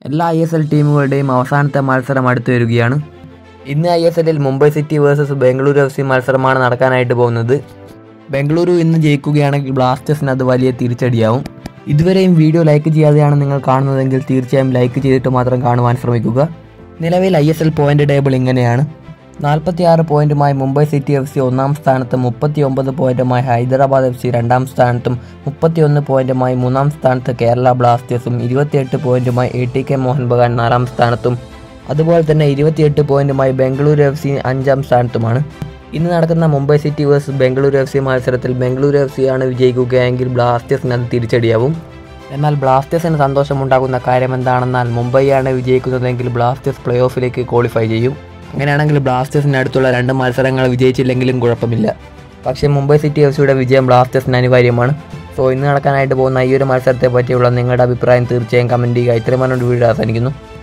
എല്ലാ I S L ടീമുകളുടെയും അവസാനത്തെ മത്സരം അടുത്തു വരികയാണ് ഇന്ന് ഐ എസ് എല്ലിൽ Mumbai City versus Bengaluru F C മത്സരമാണ് നടക്കാനായിട്ട് പോകുന്നത് ബംഗളൂരു ഇന്ന് ജയിക്കുകയാണെങ്കിൽ ബ്ലാസ്റ്റേഴ്സിന് അത് വലിയ തിരിച്ചടിയാവും ഇതുവരെയും വീഡിയോ ലൈക്ക് ചെയ്യാതെയാണ് നിങ്ങൾ കാണുന്നതെങ്കിൽ തീർച്ചയായും ലൈക്ക് ചെയ്തിട്ട് മാത്രം കാണുവാൻ ശ്രമിക്കുക നിലവിൽ I S L point table ഇങ്ങനെയാണ് നാൽപ്പത്തിയാറ് പോയിന്റുമായി മുംബൈ സിറ്റി എഫ് സി ഒന്നാം സ്ഥാനത്തും മുപ്പത്തി ഒമ്പത് പോയിന്റുമായി ഹൈദരാബാദ് എഫ് സി രണ്ടാം സ്ഥാനത്തും മുപ്പത്തിയൊന്ന് പോയിന്റുമായി മൂന്നാം സ്ഥാനത്ത് കേരള ബ്ലാസ്റ്റേഴ്സും ഇരുപത്തിയെട്ട് പോയിന്റുമായി A T K Mohun Bagan നാലാം സ്ഥാനത്തും അതുപോലെ തന്നെ ഇരുപത്തിയെട്ട് പോയിന്റുമായി ബംഗളൂരു എഫ് സി അഞ്ചാം സ്ഥാനത്തുമാണ് ഇന്ന് നടക്കുന്ന Mumbai City versus Bengaluru F C മത്സരത്തിൽ ബംഗളൂരു എഫ് സി ആണ് വിജയിക്കുകയെങ്കിൽ ബ്ലാസ്റ്റേഴ്സിന് അത് തിരിച്ചടിയാവും എന്നാൽ ബ്ലാസ്റ്റേഴ്സിന് സന്തോഷമുണ്ടാകുന്ന കാര്യം എന്താണെന്നാൽ മുംബൈയാണ് വിജയിക്കുന്നതെങ്കിൽ ബ്ലാസ്റ്റേഴ്സ് പ്ലേ ഓഫിലേക്ക് ക്വാളിഫൈ ചെയ്യും അങ്ങനെയാണെങ്കിൽ ബ്ലാസ്റ്റേഴ്സിന് അടുത്തുള്ള രണ്ട് മത്സരങ്ങൾ വിജയിച്ചില്ലെങ്കിലും കുഴപ്പമില്ല പക്ഷേ മുംബൈ സിറ്റി എഫ് സിയുടെ വിജയം ബ്ലാസ്റ്റേഴ്സിന് അനിവാര്യമാണ് സോ ഇന്ന് നടക്കാനായിട്ട് പോകുന്ന ഈ ഒരു മത്സരത്തെ പറ്റിയുള്ള നിങ്ങളുടെ അഭിപ്രായം തീർച്ചയായും കമൻറ്റ് ചെയ്യുക ഇത്രയും പറഞ്ഞുകൊണ്ട് വീഡിയോ അവസാനിക്കുന്നു